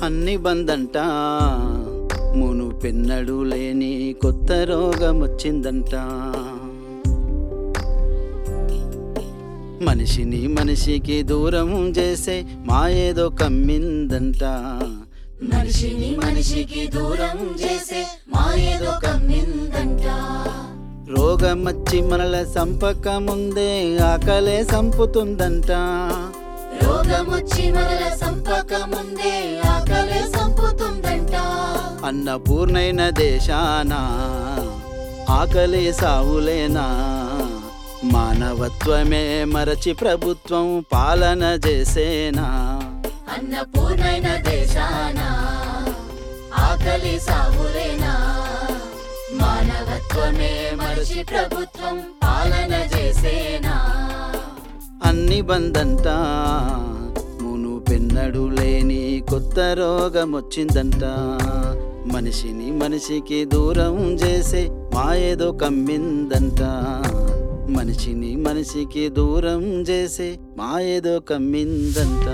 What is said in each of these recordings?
అన్ని బందంట మును పెన్నడు లేని కొత్త రోగం వచ్చిందంట మనిషిని మనిషికి దూరం చేసే మాయేదో కమ్మిందంట మనిషిని మనిషికి దూరం చేసే మాయేదో కమ్మిందంట రోగం వచ్చి మనల సంపక ముందే ఆకలే సంపుతుందంట రోగమొచ్చి మనల సంపక ముందే ఆకలే సంపుతుందంట అన్నపూర్ణైన దేశాన ఆకలి సావులేనా మానవత్వమే మరచి ప్రభుత్వం పాలన చేసేనా అన్నపూర్ణైన దేశాన ఆకలి సాగులేనా మానవత్వమే మరచి ప్రభుత్వం పాలన చేసేనా అన్ని బందంట మును పెన్నడు లేని కొత్త రోగం వచ్చిందంట మనిషిని మనిషికి దూరం చేసే మాయేదో కమ్మిందంట మనిషిని మనిషికి దూరం చేసే మాయేదో కమ్మిందంట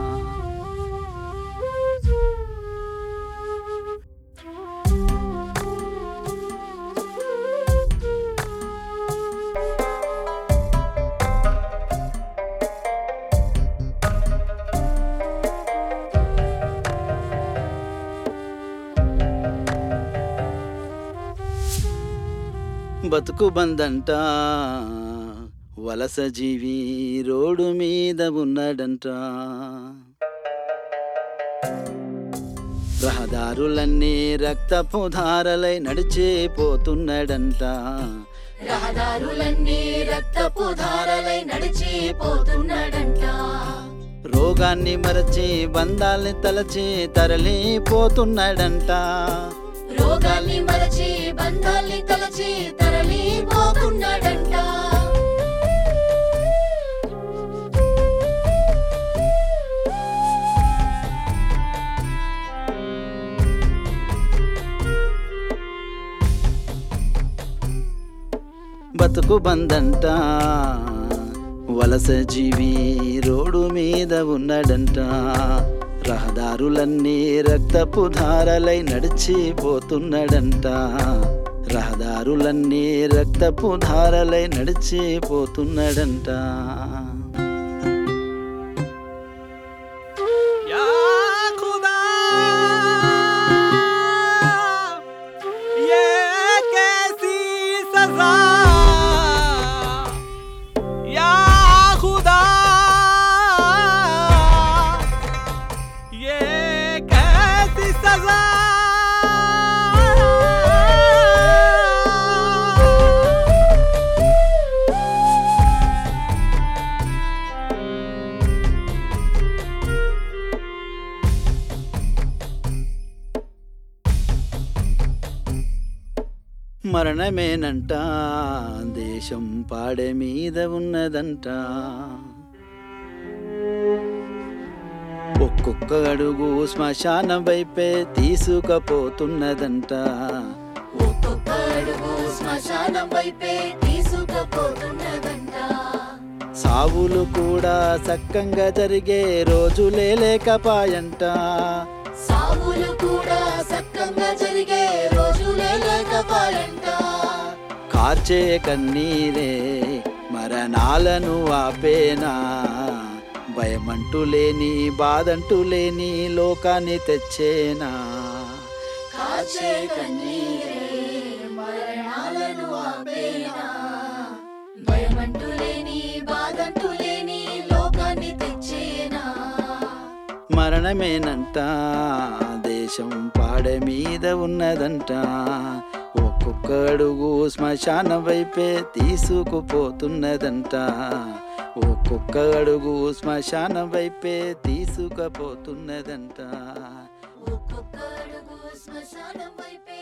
బతుకు బందంట వలస జీవి రోడ్డు మీద ఉన్నాడంట రహదారులన్నీ రక్తపు ధారలై నడిచిపోతున్నాడంట రహదారులన్నీ రక్తపు ధారలై నడిచిపోతున్నాడంట రోగాన్ని మరచి బంధాల్ని తలచి తరలిపోతున్నాడంట రోగాల్ని మరచి బంధాల్ని తలచి తరలిపోతున్నాడంట బతుకు బందంట వలస జీవి రోడ్డు మీద ఉన్నాడంట రహదారులన్నీ రక్తపు ధారలై నడిచిపోతున్నాడంట రహదారులన్నీ రక్తపు ధారలై నడిచిపోతున్నాడంట या खुदा ये कैसी सजा या खुदा ये कैसी सजा మరణమేనంట దేశం పాడె మీద ఉన్నదంట ఒక్కొక్క అడుగు శ్మశానం వైపే తీసుకపోతున్నదంట ఒక్కొక్క అడుగు శ్మశానం వైపే తీసుకుపోతున్నదంట సావులు కూడా సక్కంగా జరిగే రోజులే లేకపాయంట సావులు కూడా సక్కంగా జరిగే రోజులే లేకపాయంట కార్చే కన్నీరే మరణాలను ఆపేనా భయమంటూ లేని బాధంటూ లేని లోకాన్ని తెచ్చేనా కాచే కన్నీరే మరణాలను ఆపేనా భయమంటూ లేని బాధంటూ లేని లోకాన్ని తెచ్చేనా మరణమేనంట దేశం పాడ మీద ఉన్నదంట ఒక్కొక్క అడుగు శ్మశానం వైపే తీసుకుపోతున్నదంట ఒక్కొక్క అడుగు శ్మశానం వైపే తీసుకుపోతున్నదంట ఒక్కొక్క అడుగు శ్మశానం వైపే